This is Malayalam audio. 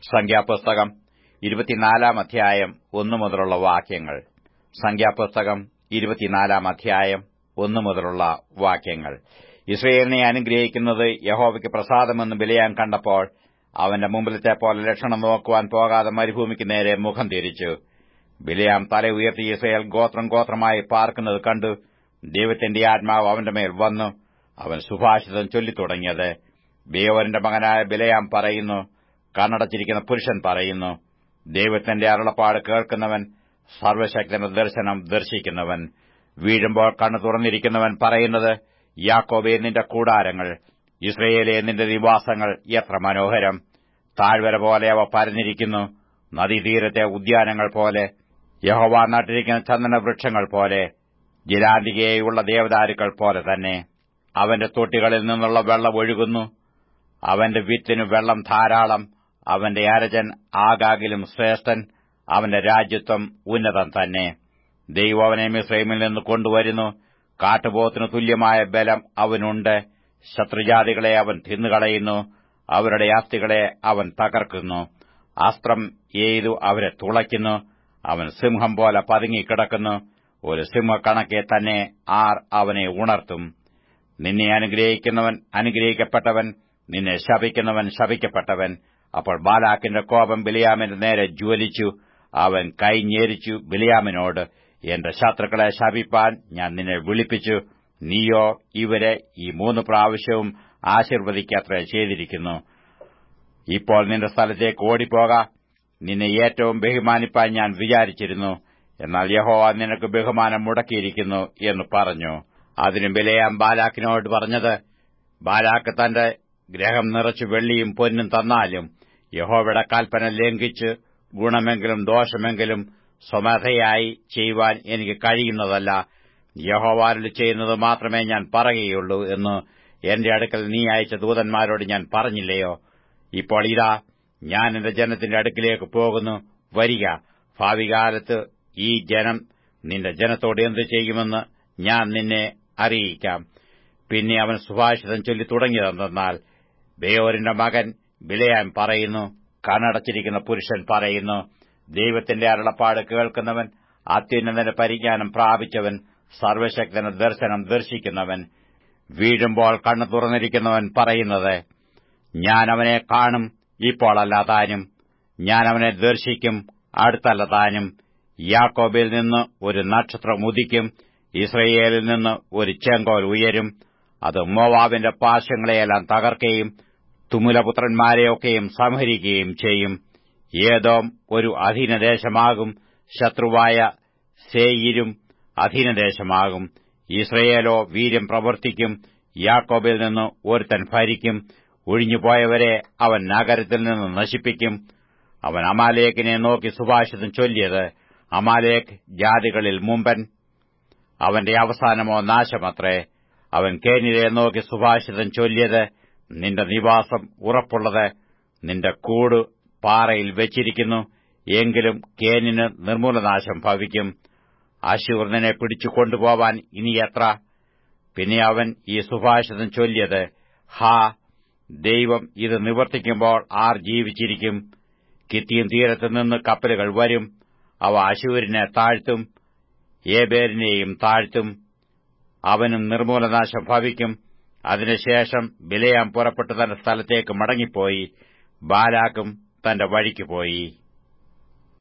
സംഖ്യാപുസ്തകം ഇരുപത്തിനാലാം അധ്യായം ഒന്നു മുതലുള്ള വാക്യങ്ങൾ സംഖ്യാപുസ്തകം ഇരുപത്തിനാലാം അധ്യായം ഒന്നു മുതലുള്ള വാക്യങ്ങൾ ഇസ്രയേലിനെ അനുഗ്രഹിക്കുന്നത് യഹോവയ്ക്ക് പ്രസാദമെന്ന് ബിലയാൻ കണ്ടപ്പോൾ അവന്റെ മുമ്പിലത്തെ പോലെ ലക്ഷണം നോക്കുവാൻ പോകാതെ മരുഭൂമിക്ക് നേരെ മുഖം തിരിച്ചു ബിലയാം തല ഉയർത്തി ഇസ്രയേൽ ഗോത്രം ഗോത്രമായി പാർക്കുന്നത് കണ്ടു ദൈവത്തിന്റെ ആത്മാവ് അവന്റെ മേൽ വന്നു അവൻ സുഭാഷിതം ചൊല്ലിത്തുടങ്ങിയത് ബിയോവറിന്റെ മകനായ ബിലയാം പറയുന്നു കണ്ണടച്ചിരിക്കുന്ന പുരുഷൻ പറയുന്നു ദൈവത്തിന്റെ അരുളപ്പാട് കേൾക്കുന്നവൻ സർവശക്തന്റെ ദർശനം ദർശിക്കുന്നവൻ വീഴുമ്പോൾ കണ്ണു തുറന്നിരിക്കുന്നവൻ പറയുന്നത് യാക്കോബെ നിന്റെ കൂടാരങ്ങൾ ഇസ്രയേലെ നിന്റെ നിവാസങ്ങൾ എത്ര മനോഹരം താഴ്വര പോലെ അവ പരന്നിരിക്കുന്നു നദീതീരത്തെ ഉദ്യാനങ്ങൾ പോലെ യഹോവ നട്ടിരിക്കുന്ന ചന്ദനവൃക്ഷങ്ങൾ പോലെ ജലാന്തികയുള്ള ദേവദാരുക്കൾ പോലെ തന്നെ അവന്റെ തൊട്ടികളിൽ നിന്നുള്ള വെള്ളം ഒഴുകുന്നു അവന്റെ വിത്തിനു വെള്ളം ധാരാളം അവന്റെ അരജൻ ആകാകിലും ശ്രേഷ്ഠൻ അവന്റെ രാജ്യത്വം ഉന്നതം തന്നെ ദൈവം അവനെ മിശ്രൈമിൽ നിന്ന് കൊണ്ടുവരുന്നു കാട്ടുപോത്തിനു തുല്യമായ ബലം അവനുണ്ട് ശത്രുജാതികളെ അവൻ തിന്നുകളയുന്നു അവരുടെ അസ്ഥികളെ അവൻ തകർക്കുന്നു അസ്ത്രം എയ്തു അവരെ തുളയ്ക്കുന്നു അവൻ സിംഹം പോലെ പതുങ്ങിക്കിടക്കുന്നു ഒരു സിംഹക്കണക്കെ തന്നെ ആർ അവനെ ഉണർത്തും നിന്നെ അനുഗ്രഹിക്കുന്നവൻ അനുഗ്രഹിക്കപ്പെട്ടവൻ നിന്നെ ശപിക്കുന്നവൻ ശപിക്കപ്പെട്ടവൻ അപ്പോൾ ബാലാക്കിന്റെ കോപം ബിലിയാമിന്റെ നേരെ ജ്വലിച്ചു അവൻ കൈഞ്ഞേരിച്ചു ബിലിയാമിനോട് എന്റെ ശത്രുക്കളെ ശപിപ്പാൻ ഞാൻ നിന്നെ വിളിപ്പിച്ചു നീയോ ഇവരെ ഈ മൂന്ന് പ്രാവശ്യവും ആശീർവദിക്കത്ര ചെയ്തിരിക്കുന്നു ഇപ്പോൾ നിന്റെ സ്ഥലത്തേക്ക് ഓടിപ്പോക നിന്നെ ഏറ്റവും ബഹുമാനിപ്പാൻ ഞാൻ വിചാരിച്ചിരുന്നു എന്നാൽ യഹോവ നിനക്ക് ബഹുമാനം മുടക്കിയിരിക്കുന്നു എന്ന് പറഞ്ഞു അതിന് ബിലയാം ബാലാക്കിനോട് പറഞ്ഞത് ബാലാക്ക് തന്റെ ഗ്രഹം നിറച്ചു വെള്ളിയും പൊന്നും തന്നാലും യഹോവയുടെ കൽപ്പന ലംഘിച്ച് ഗുണമെങ്കിലും ദോഷമെങ്കിലും സ്വമേധയായി ചെയ്യുവാൻ എനിക്ക് കഴിയുന്നതല്ല യഹോവാരിൽ ചെയ്യുന്നത് മാത്രമേ ഞാൻ പറയുകയുള്ളൂ എന്ന് എന്റെ അടുക്കൽ നീ അയച്ച ദൂതന്മാരോട് ഞാൻ പറഞ്ഞില്ലയോ ഇപ്പോൾ ഇതാ ഞാൻ എന്റെ ജനത്തിന്റെ അടുക്കിലേക്ക് പോകുന്നു വരിക ഭാവികാലത്ത് ഈ ജനം നിന്റെ ജനത്തോട് എന്തു ചെയ്യുമെന്ന് ഞാൻ നിന്നെ അറിയിക്കാം പിന്നെ അവൻ സുഭാഷിതം ചൊല്ലി തുടങ്ങിയതെന്നാൽ ബേയോരിന്റെ മകൻ ബിലയാൻ പറയുന്നു കണ്ണടച്ചിരിക്കുന്ന പുരുഷൻ പറയുന്നു ദൈവത്തിന്റെ അരുളപ്പാട് കേൾക്കുന്നവൻ അത്യുന്നതന്റെ പരിജ്ഞാനം പ്രാപിച്ചവൻ സർവശക്തന ദർശനം ദർശിക്കുന്നവൻ വീഴുമ്പോൾ കണ്ണു തുറന്നിരിക്കുന്നവൻ പറയുന്നത് ഞാൻ അവനെ കാണും ഇപ്പോഴല്ല താനും ഞാൻ അവനെ ദർശിക്കും അടുത്തല്ല താനും യാക്കോബിൽ നിന്ന് ഒരു നക്ഷത്രം ഉദിക്കും ഇസ്രയേലിൽ നിന്ന് ഒരു ചെങ്കോൽ ഉയരും അത് മോവാബിന്റെ പാശങ്ങളെയെല്ലാം തകർക്കുകയും തുമുലപുത്രന്മാരെയൊക്കെയും സംഹരിക്കുകയും ചെയ്യും ഏതോം ഒരു അധീനദേശമാകും ശത്രുവായ സേയിരും അധീനദേശമാകും ഇസ്രയേലോ വീര്യം പ്രവർത്തിക്കും യാക്കോബിൽ നിന്ന് ഒരുത്തൻ ഭരിക്കും ഒഴിഞ്ഞുപോയവരെ അവൻ നഗരത്തിൽ നിന്ന് നശിപ്പിക്കും അവൻ അമാലേക്കിനെ നോക്കി സുഭാഷിതം ചൊല്ലിയത് അമാലേക്ക് ജാതികളിൽ മുമ്പൻ അവന്റെ അവസാനമോ നാശമത്രേ അവൻ കേനിരെ നോക്കി സുഭാഷിതം ചൊല്ലിയത് നിന്റെ നിവാസം ഉറപ്പുള്ളത് നിന്റെ കൂട് പാറയിൽ വെച്ചിരിക്കുന്നു എങ്കിലും കേനിന് നിർമ്മൂലനാശം ഭവിക്കും അശൂർ നിന്നെ പിടിച്ചു കൊണ്ടുപോവാൻ ഇനി എത്ര പിന്നെ അവൻ ഈ സുഭാഷിതം ചൊല്ലിയത് ഹാ ദൈവം ഇത് നിവർത്തിക്കുമ്പോൾ ആർ ജീവിച്ചിരിക്കും കിത്തിയും തീരത്തു നിന്ന് കപ്പലുകൾ വരും അവ അശൂരിനെ താഴ്ത്തും ഏബേരിനെയും താഴ്ത്തും അവനും നിർമ്മൂലനാശം ഭവിക്കും അതിനുശേഷം ബിലയാം പുറപ്പെട്ടു തന്റെ സ്ഥലത്തേക്ക് മടങ്ങിപ്പോയി ബാലാക്കും തന്റെ വഴിക്ക് പോയി